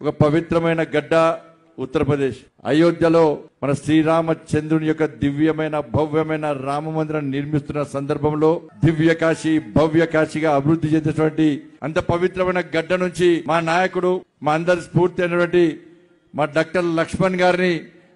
ఒక పవిత్రమైన గడ్డ ఉత్తరప్రదేశ్ అయోధ్యలో మన శ్రీరామచంద్రుని యొక్క దివ్యమైన భవ్యమైన రామ మందిరం నిర్మిస్తున్న సందర్భంలో దివ్య కాశీ భవ్య కాశీగా అభివృద్ధి చెందినటువంటి అంత పవిత్రమైన గడ్డ నుంచి మా నాయకుడు మా అందరి స్ఫూర్తి అయినటువంటి మా డాక్టర్ లక్ష్మణ్ గారిని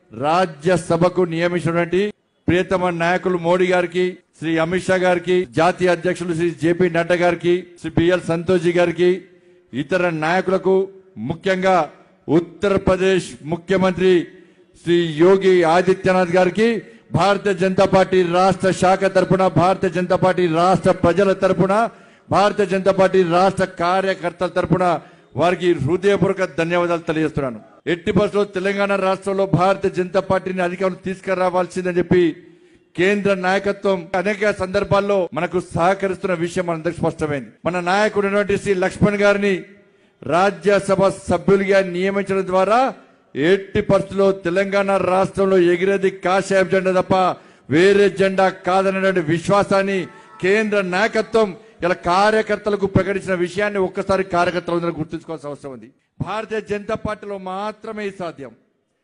రాజ్యసభకు నియమించినటువంటి ప్రియతమ నాయకులు మోడీ గారికి శ్రీ అమిత్ షా గారికి జాతీయ అధ్యక్షులు శ్రీ జేపీ నడ్డా గారికి శ్రీ బిఎల్ సంతోష్ గారికి ఇతర నాయకులకు ముఖ్యంగా ఉత్తరప్రదేశ్ ముఖ్యమంత్రి శ్రీ యోగి ఆదిత్యనాథ్ గారికి భారతీయ జనతా పార్టీ రాష్ట్ర శాఖ తరపున భారతీయ జనతా పార్టీ రాష్ట్ర ప్రజల తరపున భారతీయ జనతా పార్టీ రాష్ట్ర కార్యకర్తల తరపున వారికి హృదయపూర్వక ధన్యవాదాలు తెలియజేస్తున్నాను ఎట్టి బస్సులో తెలంగాణ రాష్ట్రంలో భారతీయ జనతా పార్టీని అధికారం తీసుకురావాల్సిందని చెప్పి కేంద్ర నాయకత్వం అనేక సందర్భాల్లో మనకు సహకరిస్తున్న విషయం మనందరికి స్పష్టమైంది మన నాయకుడు శ్రీ లక్ష్మణ్ గారిని రాజ్యసభ సభ్యులుగా నియమించడం ద్వారా ఎట్టి పరిస్థితుల్లో తెలంగాణ రాష్ట్రంలో ఎగిరేది కాషాయం జెండా తప్ప వేరే జెండా కాదనేటువంటి విశ్వాసాన్ని కేంద్ర నాయకత్వం ఇలా కార్యకర్తలకు ప్రకటించిన విషయాన్ని ఒక్కసారి కార్యకర్తలందరూ గుర్తుంచుకోవాల్సిన అవసరం ఉంది భారతీయ జనతా పార్టీలో మాత్రమే ఇది సాధ్యం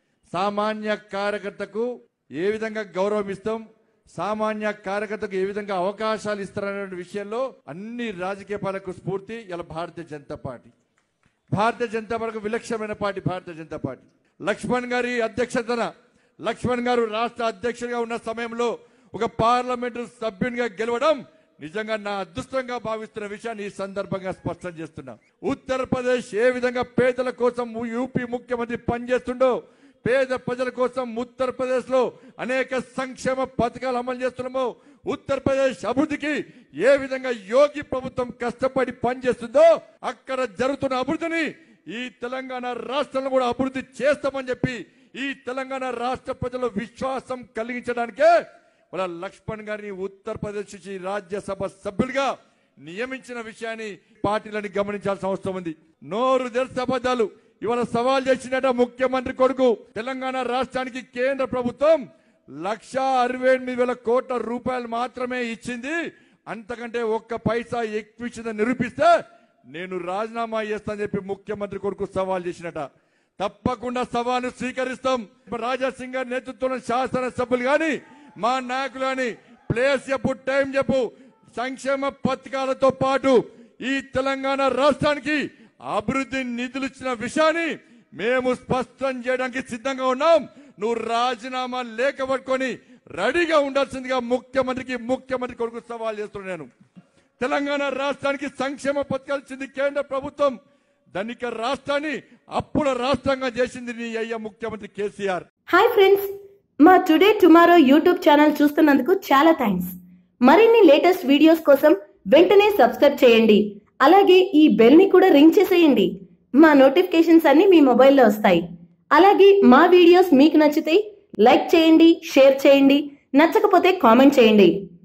సామాన్య కార్యకర్తకు ఏ విధంగా గౌరవం ఇస్తాం సామాన్య కార్యకర్తకు ఏ విధంగా అవకాశాలు ఇస్తారనే విషయంలో అన్ని రాజకీయ పార్టీలకు స్ఫూర్తి ఇలా భారతీయ జనతా పార్టీ భారతీయ జనతా పార్టీ విలక్షణమైన పార్టీ భారతీయ జనతా పార్టీ లక్ష్మణ్ గారి అధ్యక్షతన లక్ష్మణ్ గారు రాష్ట్ర అధ్యక్షుడిగా ఉన్న సమయంలో ఒక పార్లమెంటు సభ్యునిగా గెలవడం నిజంగా నా అదృష్టంగా భావిస్తున్న విషయాన్ని ఈ సందర్భంగా స్పష్టం చేస్తున్నా ఉత్తరప్రదేశ్ ఏ విధంగా పేదల కోసం యూపీ ముఖ్యమంత్రి పనిచేస్తుండో పేద ప్రజల కోసం ఉత్తరప్రదేశ్ లో అనేక సంక్షేమ పథకాలు అమలు చేస్తున్నామో ఉత్తరప్రదేశ్ అభివృద్ధికి ఏ విధంగా యోగి ప్రభుత్వం కష్టపడి పనిచేస్తుందో అక్కడ జరుగుతున్న అభివృద్ధిని ఈ తెలంగాణ రాష్ట్రంలో కూడా అభివృద్ధి చేస్తామని చెప్పి ఈ తెలంగాణ రాష్ట్ర ప్రజల విశ్వాసం కలిగించడానికే మన లక్ష్మణ్ గారిని ఉత్తరప్రదేశ్ నుంచి రాజ్యసభ సభ్యులుగా నియమించిన విషయాన్ని పార్టీలను గమనించాల్సిన అవసరం ఉంది నోరు తెరిచి అబద్ధాలు ఇవాళ సవాల్ చేసినట ముఖ్యమంత్రి కొడుకు తెలంగాణ రాష్ట్రానికి కేంద్ర ప్రభుత్వం లక్ష అరవై ఎనిమిది వేల కోట్ల రూపాయలు మాత్రమే ఇచ్చింది అంతకంటే ఒక్క పైసా ఎక్కువ ఇచ్చిందని నిరూపిస్తే నేను రాజీనామా చేస్తానని చెప్పి ముఖ్యమంత్రి కొడుకు సవాల్ చేసినట తప్పకుండా సవాలు స్వీకరిస్తాం రాజా సింగ్ గారి నేతృత్వంలో శాసనసభ్యులు గాని మా నాయకులు గాని ప్లేస్ చెప్పు టైం చెప్పు సంక్షేమ పథకాలతో పాటు ఈ తెలంగాణ రాష్ట్రానికి అభివృద్ధి నిధులు ఇచ్చిన విషయాన్ని మేము స్పష్టం చేయడానికి సిద్ధంగా ఉన్నాం నువ్వు రాజీనామా లేఖ పట్టుకొని రెడీగా ఉండాల్సిందిగా ముఖ్యమంత్రికి ముఖ్యమంత్రి కొడుకు సవాల్ చేస్తున్నాను నేను తెలంగాణ రాష్ట్రానికి సంక్షేమ పథకాలు ఇచ్చింది కేంద్ర ప్రభుత్వం ధనిక రాష్ట్రాన్ని అప్పుల రాష్ట్రంగా చేసింది నీ అయ్య ముఖ్యమంత్రి కేసీఆర్ హాయ్ ఫ్రెండ్స్ మా టుడే టుమారో యూట్యూబ్ ఛానల్ చూస్తున్నందుకు చాలా థ్యాంక్స్ మరిన్ని లేటెస్ట్ వీడియోస్ కోసం వెంటనే సబ్స్క్రైబ్ చేయండి అలాగే ఈ బెల్ ని కూడా రింగ్ చేసేయండి మా నోటిఫికేషన్స్ అన్ని మీ మొబైల్లో వస్తాయి అలాగే మా వీడియోస్ మీకు నచ్చితే లైక్ చేయండి షేర్ చేయండి నచ్చకపోతే కామెంట్ చేయండి